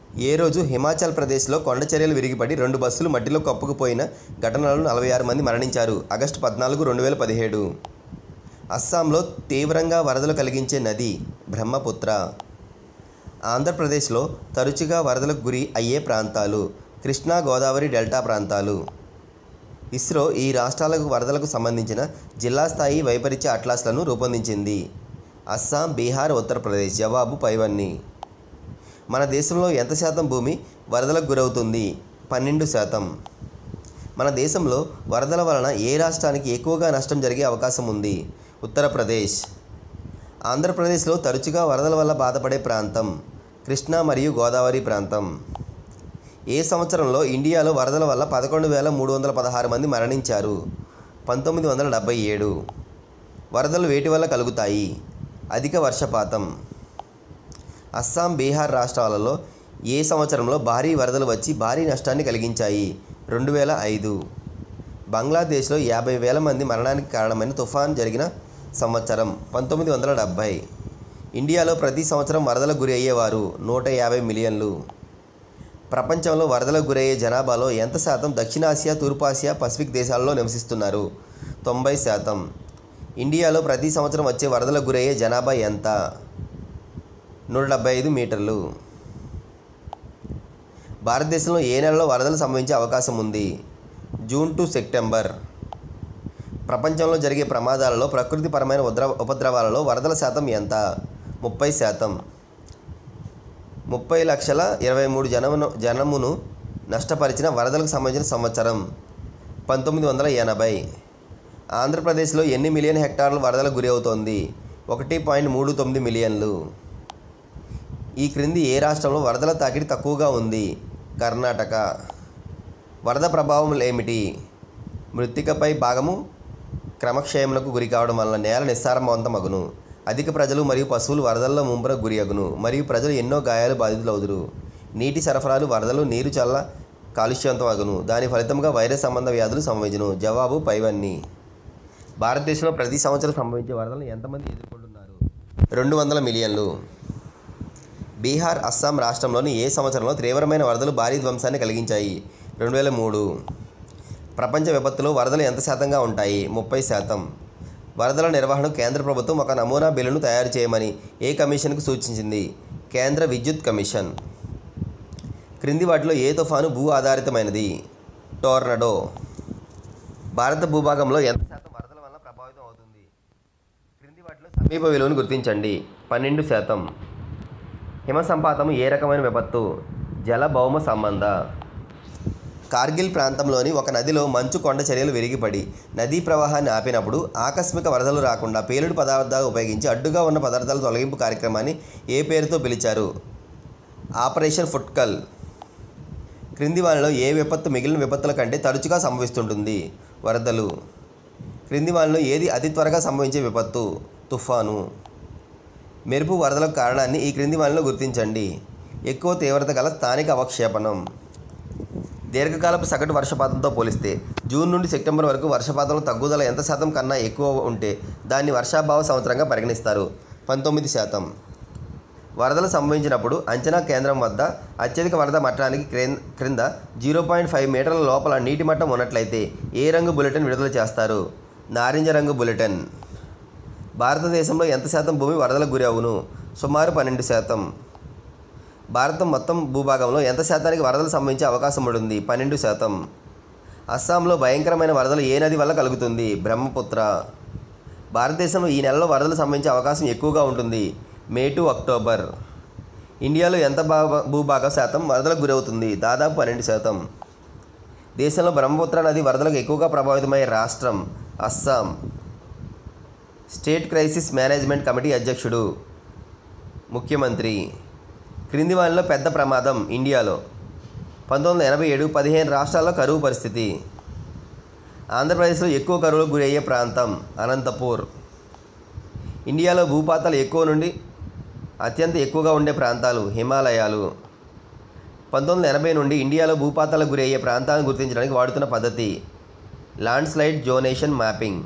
ఏ రోజు హిమాచల్ ప్రదేశ్లో కొండ చర్యలు విరిగిపడి రెండు బస్సులు మట్టిలో కప్పుకుపోయిన ఘటనలో నలభై ఆరు మంది మరణించారు ఆగస్టు పద్నాలుగు రెండు వేల పదిహేడు అస్సాంలో తీవ్రంగా వరదలు కలిగించే నది బ్రహ్మపుత్ర ఆంధ్రప్రదేశ్లో తరచుగా వరదలకు గురి అయ్యే ప్రాంతాలు కృష్ణా గోదావరి డెల్టా ప్రాంతాలు ఇస్రో ఈ రాష్ట్రాలకు వరదలకు సంబంధించిన జిల్లా స్థాయి వైపరీత్య అట్లాస్లను రూపొందించింది అస్సాం బీహార్ ఉత్తరప్రదేశ్ జవాబు పైవన్నీ మన దేశంలో ఎంత శాతం భూమి వరదలకు గురవుతుంది పన్నెండు శాతం మన దేశంలో వరదల వలన ఏ రాష్ట్రానికి ఎక్కువగా నష్టం జరిగే అవకాశం ఉంది ఉత్తరప్రదేశ్ ఆంధ్రప్రదేశ్లో తరచుగా వరదల వల్ల బాధపడే ప్రాంతం కృష్ణా మరియు గోదావరి ప్రాంతం ఏ సంవత్సరంలో ఇండియాలో వరదల వల్ల పదకొండు వేల మూడు వందల పదహారు మంది మరణించారు పంతొమ్మిది వందల డెబ్బై ఏడు వరదలు వేటి వల్ల కలుగుతాయి అధిక వర్షపాతం అస్సాం బీహార్ రాష్ట్రాలలో ఏ సంవత్సరంలో భారీ వరదలు వచ్చి భారీ నష్టాన్ని కలిగించాయి రెండు వేల ఐదు బంగ్లాదేశ్లో యాభై వేల మంది మరణానికి కారణమైన తుఫాన్ జరిగిన సంవత్సరం పంతొమ్మిది వందల డెబ్భై ఇండియాలో ప్రతి సంవత్సరం వరదలకు గురి అయ్యేవారు నూట యాభై మిలియన్లు ప్రపంచంలో వరదలకు గురయ్యే జనాభాలో ఎంత శాతం దక్షిణాసియా తూర్పాసియా పసిఫిక్ దేశాలలో నివసిస్తున్నారు తొంభై శాతం ఇండియాలో ప్రతి సంవత్సరం వచ్చే వరదలకు గురయ్యే జనాభా ఎంత నూట డెబ్బై ఐదు మీటర్లు భారతదేశంలో ఏ నెలలో వరదలు సంభవించే అవకాశం ఉంది జూన్ టు సెప్టెంబర్ ప్రపంచంలో జరిగే ప్రమాదాలలో ప్రకృతిపరమైన ఉద్ర ఉపద్రవాలలో వరదల శాతం ఎంత ముప్పై శాతం ముప్పై లక్షల ఇరవై మూడు జనమును జనమును నష్టపరిచిన వరదలకు సంబంధించిన సంవత్సరం పంతొమ్మిది వందల ఎనభై ఆంధ్రప్రదేశ్లో ఎన్ని మిలియన్ హెక్టార్లు వరదలకు గురి అవుతోంది ఒకటి పాయింట్ మూడు తొమ్మిది మిలియన్లు ఈ క్రింది ఏ రాష్ట్రంలో వరదల తాకిడి తక్కువగా ఉంది కర్ణాటక వరద ప్రభావం ఏమిటి మృత్తికపై భాగము క్రమక్షయములకు గురి కావడం వలన నేల నిస్సారవంతమగును అధిక ప్రజలు మరియు పశువులు వరదల్లో ముంపునకు గురి అగును మరియు ప్రజలు ఎన్నో గాయాలు బాధితులవుదురు నీటి సరఫరాలు వరదలు నీరు చల్ల కాలుష్యవంతమగును దాని ఫలితంగా వైరస్ సంబంధ వ్యాధులు సంభవించును జవాబు పైవన్నీ భారతదేశంలో ప్రతి సంవత్సరం సంభవించే వరదలను ఎంతమంది ఎదుర్కొంటున్నారు రెండు వందల మిలియన్లు బీహార్ అస్సాం రాష్ట్రంలోని ఏ సంవత్సరంలో తీవ్రమైన వరదలు భారీ ధ్వంసాన్ని కలిగించాయి రెండు వేల మూడు ప్రపంచ విపత్తులో వరదలు ఎంత శాతంగా ఉంటాయి ముప్పై శాతం వరదల నిర్వహణకు కేంద్ర ప్రభుత్వం ఒక నమూనా బిల్లును తయారు చేయమని ఏ కమిషన్కు సూచించింది కేంద్ర విద్యుత్ కమిషన్ క్రింది వాటిలో ఏ తుఫాను భూ ఆధారితమైనది టోర్నడో భారత భూభాగంలో ఎంత శాతం వరదల వల్ల ప్రభావితం అవుతుంది క్రింది వాటిలో సమీప విలువను గుర్తించండి పన్నెండు శాతం హిమ సంపాతము ఏ రకమైన విపత్తు జల భౌమ సంబంధ కార్గిల్ ప్రాంతంలోని ఒక నదిలో మంచు కొండ చర్యలు విరిగిపడి నదీ ప్రవాహాన్ని ఆపినప్పుడు ఆకస్మిక వరదలు రాకుండా పేలుడు పదార్థాలు ఉపయోగించి అడ్డుగా ఉన్న పదార్థాల తొలగింపు కార్యక్రమాన్ని ఏ పేరుతో పిలిచారు ఆపరేషన్ ఫుట్కల్ క్రింది వానిలో ఏ విపత్తు మిగిలిన విపత్తుల కంటే తరచుగా సంభవిస్తుంటుంది వరదలు క్రింది వానిలో ఏది అతి త్వరగా సంభవించే విపత్తు తుఫాను మెరుపు వరదలకు కారణాన్ని ఈ క్రింది వానిలో గుర్తించండి ఎక్కువ తీవ్రత గల స్థానిక అవక్షేపణం దీర్ఘకాలపు సగటు వర్షపాతంతో పోలిస్తే జూన్ నుండి సెప్టెంబర్ వరకు వర్షపాతంలో తగ్గుదల ఎంత శాతం కన్నా ఎక్కువ ఉంటే దాన్ని వర్షాభావ సంవత్సరంగా పరిగణిస్తారు పంతొమ్మిది శాతం వరదలు సంభవించినప్పుడు అంచనా కేంద్రం వద్ద అత్యధిక వరద మట్టానికి క్రేన్- క్రింద జీరో పాయింట్ ఫైవ్ మీటర్ల లోపల నీటి మట్టం ఉన్నట్లయితే ఏ రంగు బులెటిన్ విడుదల చేస్తారు నారింజ రంగు బులెటిన్ భారతదేశంలో ఎంత శాతం భూమి వరదలకు గురి అవును సుమారు పన్నెండు శాతం భారతం మొత్తం భూభాగంలో ఎంత శాతానికి వరదలు సంభవించే అవకాశం ఉంటుంది పన్నెండు శాతం అస్సాంలో భయంకరమైన వరదలు ఏ నది వల్ల కలుగుతుంది బ్రహ్మపుత్ర భారతదేశంలో ఈ నెలలో వరదలు సంభవించే అవకాశం ఎక్కువగా ఉంటుంది మే టు అక్టోబర్ ఇండియాలో ఎంత భాగ భూభాగ శాతం వరదలకు గురవుతుంది దాదాపు పన్నెండు శాతం దేశంలో బ్రహ్మపుత్ర నది వరదలకు ఎక్కువగా ప్రభావితమయ్యే రాష్ట్రం Assam state crisis management committee అధ్యక్షుడు ముఖ్యమంత్రి క్రింది వానిలో పెద్ద ప్రమాదం ఇండియాలో పంతొమ్మిది వందల ఎనభై ఏడు పదిహేను రాష్ట్రాల్లో కరువు పరిస్థితి ఆంధ్రప్రదేశ్లో ఎక్కువ కరువులకు గురయ్యే ప్రాంతం అనంతపూర్ ఇండియాలో భూపాతాలు ఎక్కువ నుండి అత్యంత ఎక్కువగా ఉండే ప్రాంతాలు హిమాలయాలు పంతొమ్మిది వందల ఎనభై నుండి ఇండియాలో భూపాతాలకు గురయ్యే ప్రాంతాలను గుర్తించడానికి వాడుతున్న పద్ధతి ల్యాండ్ స్లైడ్ జోనేషన్ మ్యాపింగ్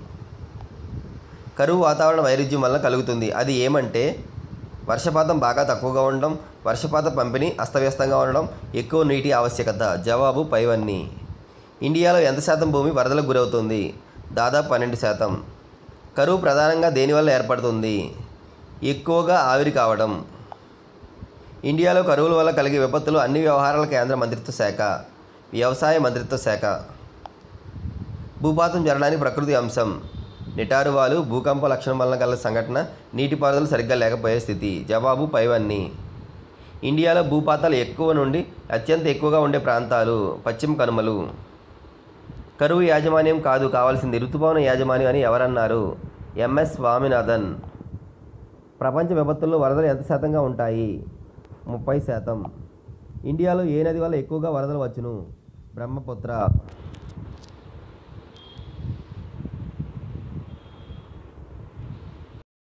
కరువు వాతావరణ వైరుధ్యం వల్ల కలుగుతుంది అది ఏమంటే వర్షపాతం బాగా తక్కువగా ఉండడం వర్షపాత పంపిణీ అస్తవ్యస్తంగా ఉండడం ఎక్కువ నీటి ఆవశ్యకత జవాబు పైవన్నీ ఇండియాలో ఎంత శాతం భూమి వరదలకు గురవుతుంది దాదాపు పన్నెండు శాతం కరువు ప్రధానంగా దేనివల్ల ఏర్పడుతుంది ఎక్కువగా ఆవిరి కావడం ఇండియాలో కరువుల వల్ల కలిగే విపత్తులు అన్ని వ్యవహారాల కేంద్ర మంత్రిత్వ శాఖ వ్యవసాయ మంత్రిత్వ శాఖ భూపాతం జరగడానికి ప్రకృతి అంశం నిటారువాలు భూకంప లక్షణం వలన గల సంఘటన నీటిపారుదల సరిగ్గా లేకపోయే స్థితి జవాబు పైవన్నీ ఇండియాలో భూపాతాలు ఎక్కువ నుండి అత్యంత ఎక్కువగా ఉండే ప్రాంతాలు పశ్చిమ కనుమలు కరువు యాజమాన్యం కాదు కావాల్సింది ఋతుపవన యాజమాన్యం అని ఎవరన్నారు ఎంఎస్ స్వామినాథన్ ప్రపంచ విపత్తుల్లో వరదలు ఎంత శాతంగా ఉంటాయి ముప్పై శాతం ఇండియాలో ఏ నది వల్ల ఎక్కువగా వరదలు వచ్చును బ్రహ్మపుత్ర